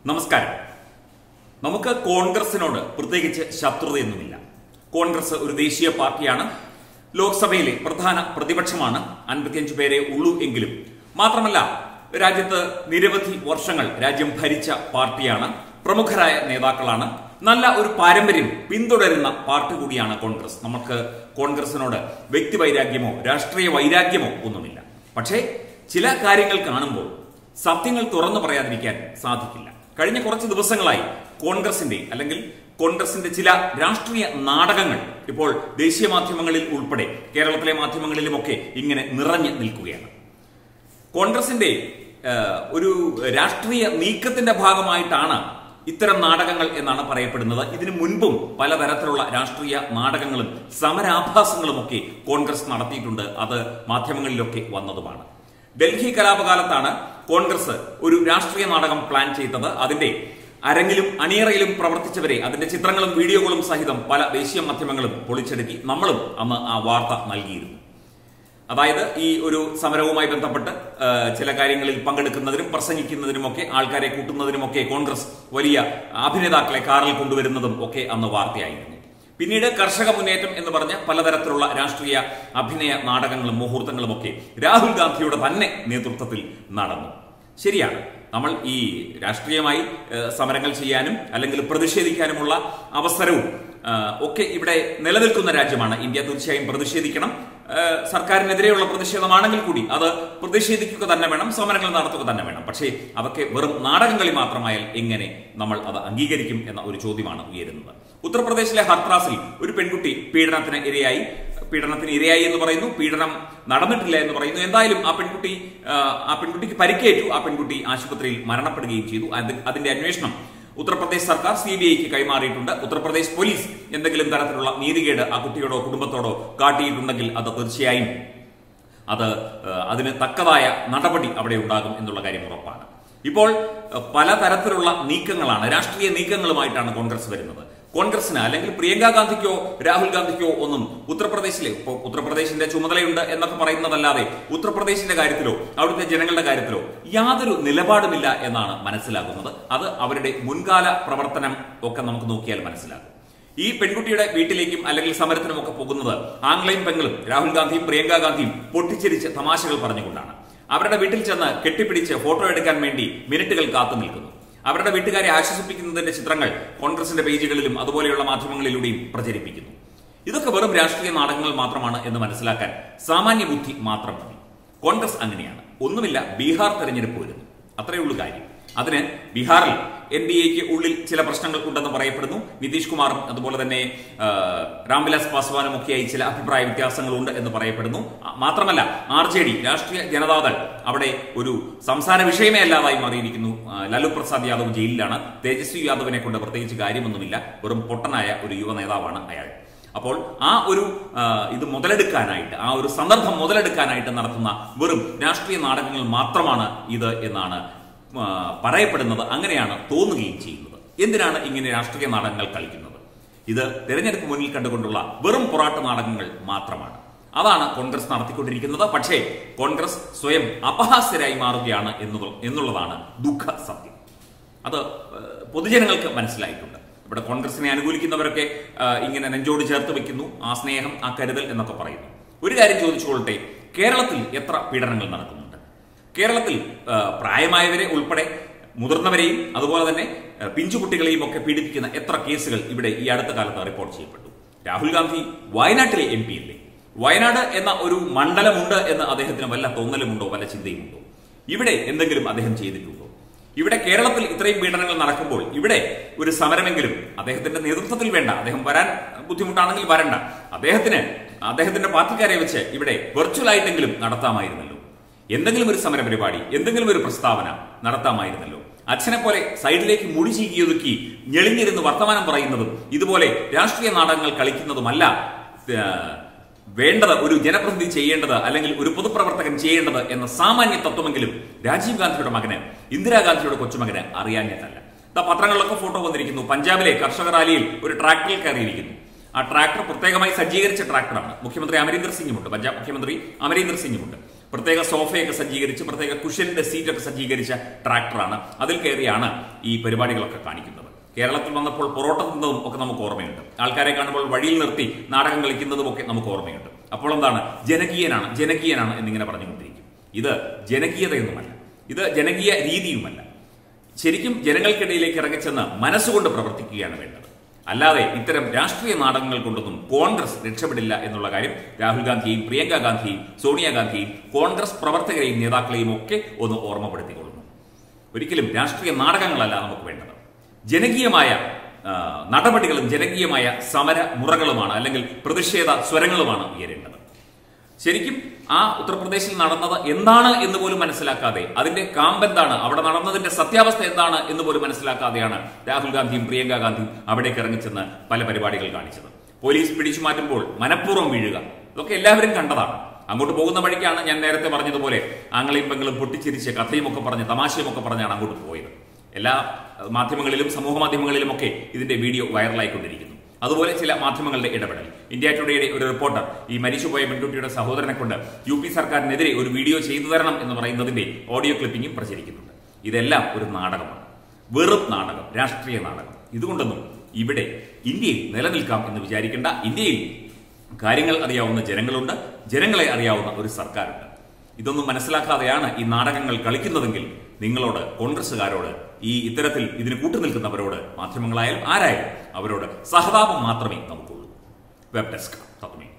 നമസ്കാരം നമുക്ക് കോൺഗ്രസിനോട് പ്രത്യേകിച്ച് ശത്രുതയൊന്നുമില്ല കോൺഗ്രസ് ഒരു ദേശീയ പാർട്ടിയാണ് ലോക്സഭയിലെ പ്രധാന പ്രതിപക്ഷമാണ് അൻപത്തിയഞ്ച് പേരെ ഉള്ളൂ എങ്കിലും മാത്രമല്ല രാജ്യത്ത് നിരവധി വർഷങ്ങൾ രാജ്യം ഭരിച്ച പാർട്ടിയാണ് പ്രമുഖരായ നേതാക്കളാണ് നല്ല ഒരു പാരമ്പര്യം പിന്തുടരുന്ന പാർട്ടി കൂടിയാണ് കോൺഗ്രസ് നമുക്ക് കോൺഗ്രസിനോട് വ്യക്തിവൈരാഗ്യമോ രാഷ്ട്രീയ വൈരാഗ്യമോ ഒന്നുമില്ല പക്ഷേ ചില കാര്യങ്ങൾ കാണുമ്പോൾ സത്യങ്ങൾ തുറന്നു പറയാതിരിക്കാൻ സാധിക്കില്ല കഴിഞ്ഞ കുറച്ച് ദിവസങ്ങളായി കോൺഗ്രസിന്റെ അല്ലെങ്കിൽ കോൺഗ്രസിന്റെ ചില രാഷ്ട്രീയ നാടകങ്ങൾ ഇപ്പോൾ ദേശീയ മാധ്യമങ്ങളിൽ ഉൾപ്പെടെ കേരളത്തിലെ മാധ്യമങ്ങളിലുമൊക്കെ ഇങ്ങനെ നിറഞ്ഞു നിൽക്കുകയാണ് കോൺഗ്രസിന്റെ ആ, ഒരു രാഷ്ട്രീയ നീക്കത്തിന്റെ ഭാഗമായിട്ടാണ് ഇത്തരം നാടകങ്ങൾ എന്നാണ് പറയപ്പെടുന്നത് ഇതിനു മുൻപും പലതരത്തിലുള്ള രാഷ്ട്രീയ നാടകങ്ങളും സമരാഭാസങ്ങളും ഒക്കെ കോൺഗ്രസ് നടത്തിയിട്ടുണ്ട് അത് മാധ്യമങ്ങളിലൊക്കെ വന്നതുമാണ് ഡൽഹി കലാപകാലത്താണ് കോൺഗ്രസ് ഒരു രാഷ്ട്രീയ നാടകം പ്ലാൻ ചെയ്തത് അതിന്റെ അരങ്ങിലും അണിയറയിലും പ്രവർത്തിച്ചവരെ അതിന്റെ ചിത്രങ്ങളും വീഡിയോകളും സഹിതം പല ദേശീയ മാധ്യമങ്ങളും പൊളിച്ചെടുക്കി നമ്മളും അന്ന് ആ വാർത്ത നൽകിയിരുന്നു അതായത് ഈ ഒരു സമരവുമായി ബന്ധപ്പെട്ട് ആ, ചില കാര്യങ്ങളിൽ പങ്കെടുക്കുന്നതിനും പ്രസംഗിക്കുന്നതിനുമൊക്കെ ആൾക്കാരെ കൂട്ടുന്നതിനുമൊക്കെ കോൺഗ്രസ് വലിയ അഭിനേതാക്കളെ കാറിൽ കൊണ്ടുവരുന്നതും ഒക്കെ അന്ന് വാർത്തയായിരുന്നു പിന്നീട് കർഷക മുന്നേറ്റം എന്ന് പറഞ്ഞ പലതരത്തിലുള്ള രാഷ്ട്രീയ അഭിനയ നാടകങ്ങളും മുഹൂർത്തങ്ങളും ഒക്കെ രാഹുൽ ഗാന്ധിയുടെ തന്നെ നേതൃത്വത്തിൽ നടന്നു ശരിയാണ് നമ്മൾ ഈ രാഷ്ട്രീയമായി ഏഹ്, സമരങ്ങൾ ചെയ്യാനും അല്ലെങ്കിൽ പ്രതിഷേധിക്കാനുമുള്ള അവസരവും ആഹ്, ഒക്കെ ഇവിടെ നിലനിൽക്കുന്ന രാജ്യമാണ് ഇന്ത്യ തീർച്ചയായും പ്രതിഷേധിക്കണം ഏഹ്, സർക്കാരിനെതിരെയുള്ള പ്രതിഷേധമാണെങ്കിൽ കൂടി അത് പ്രതിഷേധിക്കുക തന്നെ വേണം സമരങ്ങൾ നടത്തുക തന്നെ വേണം പക്ഷേ അതൊക്കെ വെറും നാടകങ്ങളി മാത്രമായാൽ എങ്ങനെ നമ്മൾ അത് അംഗീകരിക്കും എന്ന ഒരു ചോദ്യമാണ് ഉയരുന്നത് ഉത്തർപ്രദേശിലെ ഹർത്രാസിൽ ഒരു പെൺകുട്ടി പീഡനത്തിന് ഇരയായി പീഡനത്തിന് ഇരയായി എന്ന് പറയുന്നു പീഡനം നടന്നിട്ടില്ല എന്ന് പറയുന്നു എന്തായാലും ആ പെൺകുട്ടി ആ, ആ പെൺകുട്ടിക്ക് പരിക്കേറ്റു ആ പെൺകുട്ടി ആശുപത്രിയിൽ മരണപ്പെടുകയും ചെയ്തു അത് അതിന്റെ അന്വേഷണം ഉത്തർപ്രദേശ് സർക്കാർ സി ബി ഐക്ക് കൈമാറിയിട്ടുണ്ട് ഉത്തർപ്രദേശ് പോലീസ് എന്തെങ്കിലും തരത്തിലുള്ള നീതികേട് ആ കുട്ടിയോടോ കുടുംബത്തോടോ കാട്ടിയിട്ടുണ്ടെങ്കിൽ അത് തീർച്ചയായും അത് ഏഹ്, അതിന് തക്കതായ നടപടി അവിടെ ഉണ്ടാകും എന്നുള്ള കാര്യം ഉറപ്പാണ് ഇപ്പോൾ ഏഹ്, പലതരത്തിലുള്ള നീക്കങ്ങളാണ് രാഷ്ട്രീയ നീക്കങ്ങളുമായിട്ടാണ് കോൺഗ്രസ് വരുന്നത് കോൺഗ്രസിന് അല്ലെങ്കിൽ പ്രിയങ്ക ഗാന്ധിക്കോ രാഹുൽ ഗാന്ധിക്കോ ഒന്നും ഉത്തർപ്രദേശിലെ ഇപ്പോൾ ഉത്തർപ്രദേശിന്റെ ചുമതലയുണ്ട് എന്നൊക്കെ പറയുന്നതല്ലാതെ ഉത്തർപ്രദേശിന്റെ കാര്യത്തിലോ അവിടുത്തെ ജനങ്ങളുടെ കാര്യത്തിലോ യാതൊരു നിലപാടുമില്ല എന്നാണ് മനസ്സിലാക്കുന്നത് അത് അവരുടെ മുൻകാല പ്രവർത്തനം ഒക്കെ നമുക്ക് നോക്കിയാൽ മനസ്സിലാകും ഈ പെൺകുട്ടിയുടെ വീട്ടിലേക്കും അല്ലെങ്കിൽ സമരത്തിനും ഒക്കെ പോകുന്നത് ആംഗ്ലയും പെങ്ങളും രാഹുൽ ഗാന്ധിയും പ്രിയങ്ക ഗാന്ധിയും പൊട്ടിച്ചിരിച്ച് തമാശകൾ പറഞ്ഞുകൊണ്ടാണ് അവരുടെ വീട്ടിൽ ചെന്ന് കെട്ടിപ്പിടിച്ച് ഫോട്ടോ എടുക്കാൻ വേണ്ടി മിനിറ്റുകൾ കാത്തു നിൽക്കുന്നു അവരുടെ വീട്ടുകാരെ ആശ്വസിപ്പിക്കുന്നതിന്റെ ചിത്രങ്ങൾ കോൺഗ്രസിന്റെ പേജുകളിലും അതുപോലെയുള്ള മാധ്യമങ്ങളിലൂടെയും പ്രചരിപ്പിക്കുന്നു ഇതൊക്കെ വെറും രാഷ്ട്രീയ നാടകങ്ങൾ മാത്രമാണ് എന്ന് മനസ്സിലാക്കാൻ സാമാന്യ ബുദ്ധി മാത്രം മതി കോൺഗ്രസ് അങ്ങനെയാണ് ഒന്നുമില്ല ബീഹാർ തെരഞ്ഞെടുപ്പ് വരുന്നു അത്രയേ ഉള്ളൂ കാര്യം അതിന് ബീഹാറിൽ എൻ ഡി എക്ക് ഉള്ളിൽ ചില പ്രശ്നങ്ങൾ ഉണ്ടെന്ന് പറയപ്പെടുന്നു നിതീഷ് കുമാറും അതുപോലെ തന്നെ ആ, രാംവിലാസ് പാസ്വാനും ഒക്കെയായി ചില അഭിപ്രായ വ്യത്യാസങ്ങളുണ്ട് എന്ന് പറയപ്പെടുന്നു ആ, മാത്രമല്ല ആർ ജെ ഡി രാഷ്ട്രീയ ജനതാദൾ അവിടെ ഒരു സംസാര വിഷയമേ അല്ലാതായി മാറിയിരിക്കുന്നു ആ, ലാലു പ്രസാദ് യാദവ് ജയിലിലാണ് തേജസ്വി യാദവിനെ കൊണ്ട് പ്രത്യേകിച്ച് കാര്യമൊന്നുമില്ല വെറും പൊട്ടനായ ഒരു യുവ നേതാവാണ് അയാൾ അപ്പോൾ ആ ഒരു ആ, ഇത് മുതലെടുക്കാനായിട്ട് ആ ഒരു സന്ദർഭം മുതലെടുക്കാനായിട്ട് നടത്തുന്ന വെറും രാഷ്ട്രീയ നാടകങ്ങൾ മാത്രമാണ് ഇത് എന്നാണ് ആ, പറയപ്പെടുന്നത് അങ്ങനെയാണ് തോന്നുകയും ചെയ്യുന്നത് എന്തിനാണ് ഇങ്ങനെ രാഷ്ട്രീയ നാടകങ്ങൾ കളിക്കുന്നത് ഇത് തെരഞ്ഞെടുപ്പ് മുന്നിൽ കണ്ടുകൊണ്ടുള്ള വെറും പൊറാട്ട് നാടകങ്ങൾ മാത്രമാണ് അതാണ് കോൺഗ്രസ് നടത്തിക്കൊണ്ടിരിക്കുന്നത് പക്ഷേ കോൺഗ്രസ് സ്വയം അപഹാസ്യരായി മാറുകയാണ് എന്നു- എന്നുള്ളതാണ് ദുഃഖ സത്യം അത് ഏഹ്, പൊതുജനങ്ങൾക്ക് മനസ്സിലായിട്ടുണ്ട് ഇവിടെ കോൺഗ്രസിനെ അനുകൂലിക്കുന്നവരൊക്കെ ഏഹ്, ഇങ്ങനെ നെഞ്ചോട് ചേർത്ത് വെക്കുന്നു ആ സ്നേഹം ആ കരുതൽ എന്നൊക്കെ പറയുന്നു ഒരു കാര്യം ചോദിച്ചുകൊള്ളട്ടെ കേരളത്തിൽ എത്ര പീഡനങ്ങൾ നടക്കുന്നുണ്ട് കേരളത്തിൽ ഏഹ്, പ്രായമായവരെ ഉൾപ്പെടെ മുതിർന്നവരെയും അതുപോലെ തന്നെ ഏഹ്, പിഞ്ചുകുട്ടികളെയും ഒക്കെ പീഡിപ്പിക്കുന്ന എത്ര കേസുകൾ ഇവിടെ ഈ അടുത്ത കാലത്ത് റിപ്പോർട്ട് ചെയ്യപ്പെട്ടു രാഹുൽ ഗാന്ധി വയനാട്ടിലെ എം പി അല്ലേ വയനാട് എന്ന ഒരു മണ്ഡലമുണ്ട് എന്ന് അദ്ദേഹത്തിന് വല്ല തോന്നലുമുണ്ടോ വല്ല ചിന്തയുമുണ്ടോ ഇവിടെ എന്തെങ്കിലും അദ്ദേഹം ചെയ്തിട്ടുണ്ടോ ഇവിടെ കേരളത്തിൽ ഇത്രയും പീഡനങ്ങൾ നടക്കുമ്പോൾ ഇവിടെ ഒരു സമരമെങ്കിലും അദ്ദേഹത്തിന്റെ നേതൃത്വത്തിൽ വേണ്ട അദ്ദേഹം വരാൻ ബുദ്ധിമുട്ടാണെങ്കിൽ വരണ്ട അദ്ദേഹത്തിന് അദ്ദേഹത്തിന്റെ പാർട്ടിക്കാരെ വെച്ച് ഇവിടെ വെർച്വൽ ആയിട്ടെങ്കിലും നടത്താമായിരുന്നല്ലോ എന്തെങ്കിലും ഒരു സമര പരിപാടി എന്തെങ്കിലും ഒരു പ്രസ്താവന നടത്താമായിരുന്നല്ലോ അച്ഛനെ പോലെ സൈഡിലേക്ക് മുടി ചീകിയൊതുക്കി ഞെളിഞ്ഞിരുന്ന് വർത്തമാനം പറയുന്നതും ഇതുപോലെ രാഷ്ട്രീയ നാടകങ്ങൾ കളിക്കുന്നതുമല്ല ഏഹ്, വേണ്ടത് ഒരു ജനപ്രതിനിധി ചെയ്യേണ്ടത് അല്ലെങ്കിൽ ഒരു പൊതുപ്രവർത്തകൻ ചെയ്യേണ്ടത് എന്ന സാമാന്യ തത്വമെങ്കിലും രാജീവ് ഗാന്ധിയുടെ മകന് ഇന്ദിരാഗാന്ധിയുടെ കൊച്ചുമകന് അറിയാഞ്ഞിട്ടല്ല ഇതാ പത്രങ്ങളിലൊക്കെ ഫോട്ടോ വന്നിരിക്കുന്നു പഞ്ചാബിലെ കർഷക റാലിയിൽ ഒരു ട്രാക്ടറിൽ കയറിയിരിക്കുന്നു ആ ട്രാക്ടർ പ്രത്യേകമായി സജ്ജീകരിച്ച ട്രാക്ടറാണ് മുഖ്യമന്ത്രി അമരീന്ദർ സിംഗുമുണ്ട് പഞ്ചാബ് മുഖ്യമന്ത്രി അമരീന്ദർ സിംഗുമുണ്ട് പ്രത്യേക സോഫയൊക്കെ സജ്ജീകരിച്ച് പ്രത്യേക കുഷ്യന്റെ സീറ്റൊക്കെ സജ്ജീകരിച്ച ട്രാക്ടറാണ് അതിൽ കയറിയാണ് ഈ പരിപാടികളൊക്കെ കാണിക്കുന്നത് കേരളത്തിൽ വന്നപ്പോൾ പൊറോട്ട തിന്നതും ഒക്കെ നമുക്ക് ഓർമ്മയുണ്ട് ആൾക്കാരെ കാണുമ്പോൾ വഴിയിൽ നിർത്തി നാടകം കളിക്കുന്നതും ഒക്കെ നമുക്ക് ഓർമ്മയുണ്ട് അപ്പോൾ എന്താണ് ജനകീയനാണ് ജനകീയനാണ് എന്നിങ്ങനെ പറഞ്ഞുകൊണ്ടിരിക്കും ഇത് ജനകീയതയൊന്നുമല്ല ഇത് ജനകീയ രീതിയുമല്ല ശരിക്കും ജനങ്ങൾക്കിടയിലേക്ക് ഇറങ്ങിച്ചെന്ന് മനസ്സുകൊണ്ട് പ്രവർത്തിക്കുകയാണ് വേണ്ടത് അല്ലാതെ ഇത്തരം രാഷ്ട്രീയ നാടകങ്ങൾ കൊണ്ടൊന്നും കോൺഗ്രസ് രക്ഷപ്പെടില്ല എന്നുള്ള കാര്യം രാഹുൽ ഗാന്ധിയെയും പ്രിയങ്ക ഗാന്ധിയും സോണിയാഗാന്ധിയും കോൺഗ്രസ് പ്രവർത്തകരെയും നേതാക്കളെയും ഒക്കെ ഒന്ന് ഓർമ്മപ്പെടുത്തിക്കൊള്ളുന്നു ഒരിക്കലും രാഷ്ട്രീയ നാടകങ്ങളല്ല നമുക്ക് വേണ്ടത് ജനകീയമായ ആ, നടപടികളും ജനകീയമായ സമര മുറകളുമാണ് അല്ലെങ്കിൽ പ്രതിഷേധ സ്വരങ്ങളുമാണ് ഉയരേണ്ടത് ശരിക്കും ആ ഉത്തർപ്രദേശിൽ നടന്നത് എന്താണ് എന്ന് പോലും മനസ്സിലാക്കാതെ അതിന്റെ കാമ്പെന്താണ് അവിടെ നടന്നതിന്റെ സത്യാവസ്ഥ എന്താണ് എന്ന് പോലും മനസ്സിലാക്കാതെയാണ് രാഹുൽ ഗാന്ധിയും പ്രിയങ്ക ഗാന്ധിയും അവിടേക്ക് ഇറങ്ങിച്ചെന്ന് പല പരിപാടികൾ കാണിച്ചത് പോലീസ് പിടിച്ചു മാറ്റുമ്പോൾ മനഃപൂർവ്വം വീഴുക ഇതൊക്കെ എല്ലാവരും കണ്ടതാണ് അങ്ങോട്ട് പോകുന്ന വഴിക്കാണ് ഞാൻ നേരത്തെ പറഞ്ഞതുപോലെ ആംഗ്ലയും പെങ്ങളും പൊട്ടിച്ചിരിച്ച് കഥയും ഒക്കെ പറഞ്ഞ് തമാശയും ഒക്കെ പറഞ്ഞാണ് അങ്ങോട്ട് പോയത് എല്ലാ അഹ്, മാധ്യമങ്ങളിലും സമൂഹ മാധ്യമങ്ങളിലും ഒക്കെ ഇതിന്റെ വീഡിയോ വൈറലായിക്കൊണ്ടിരിക്കുന്നു അതുപോലെ ചില മാധ്യമങ്ങളുടെ ഇടപെടൽ ഇന്ത്യ ടുഡേയുടെ ഒരു റിപ്പോർട്ടർ ഈ മരിച്ചുപോയ പെൺകുട്ടിയുടെ സഹോദരനെ കൊണ്ട് യു പി സർക്കാരിനെതിരെ ഒരു വീഡിയോ ചെയ്തു തരണം എന്ന് പറയുന്നതിന്റെ ഓഡിയോ ക്ലിപ്പിംഗും പ്രചരിക്കുന്നുണ്ട് ഇതെല്ലാം ഒരു നാടകമാണ് വെറും നാടകം രാഷ്ട്രീയ നാടകം ഇതുകൊണ്ടൊന്നും ഇവിടെ ഇന്ത്യയിൽ നിലനിൽക്കാം എന്ന് വിചാരിക്കേണ്ട ഇന്ത്യയിൽ കാര്യങ്ങൾ അറിയാവുന്ന ജനങ്ങളുണ്ട് ജനങ്ങളെ അറിയാവുന്ന ഒരു സർക്കാരുണ്ട് ഇതൊന്നും മനസ്സിലാക്കാതെയാണ് ഈ നാടകങ്ങൾ കളിക്കുന്നതെങ്കിൽ നിങ്ങളോട് കോൺഗ്രസ്സുകാരോട് ഈ ഇത്തരത്തിൽ ഇതിന് കൂട്ടുനിൽക്കുന്നവരോട് മാധ്യമങ്ങളായാലും ആരായാലും അവരോട് സഹതാപം മാത്രമേ നമുക്കുള്ളൂ വെബ് ഡെസ്ക് തത്വമേ